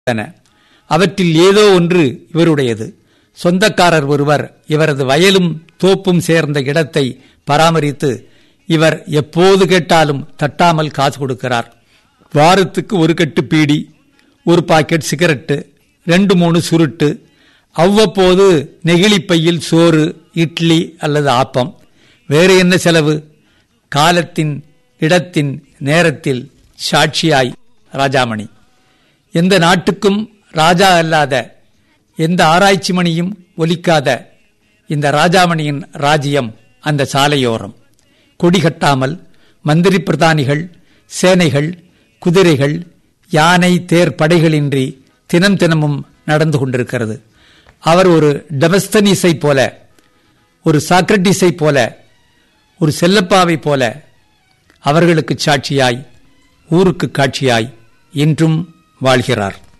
உள்ளன அவற்றில் ஏதோ ஒன்று இவருடையது சொந்தக்காரர் ஒருவர் இவரது வயலும் தோப்பும் சேர்ந்த இடத்தை பராமரித்து இவர் எப்போது கேட்டாலும் தட்டாமல் காசு கொடுக்கிறார் வாரத்துக்கு ஒரு கட்டு பீடி ஒரு பாக்கெட் சிகரெட்டு ரெண்டு மூணு சுருட்டு அவ்வப்போது நெகிழிப்பையில் சோறு இட்லி அல்லது ஆப்பம் வேறு என்ன செலவு காலத்தின் இடத்தின் நேரத்தில் சாட்சியாய் ராஜாமணி எந்த நாட்டுக்கும் ராஜா அல்லாத எந்த ஆராய்ச்சி மணியும் ஒலிக்காத இந்த ராஜாமணியின் ராஜ்யம் அந்த சாலையோரம் கொடி கட்டாமல் மந்திரி பிரதானிகள் சேனைகள் குதிரைகள் யானை தேர் படைகளின்றி தினம் தினமும் நடந்து கொண்டிருக்கிறது அவர் ஒரு டெமஸ்தனீஸை போல ஒரு சாக்ரட்டிஸை போல ஒரு செல்லப்பாவை போல அவர்களுக்கு சாட்சியாய் ஊருக்கு காட்சியாய் இன்றும் வாழ்கிறார்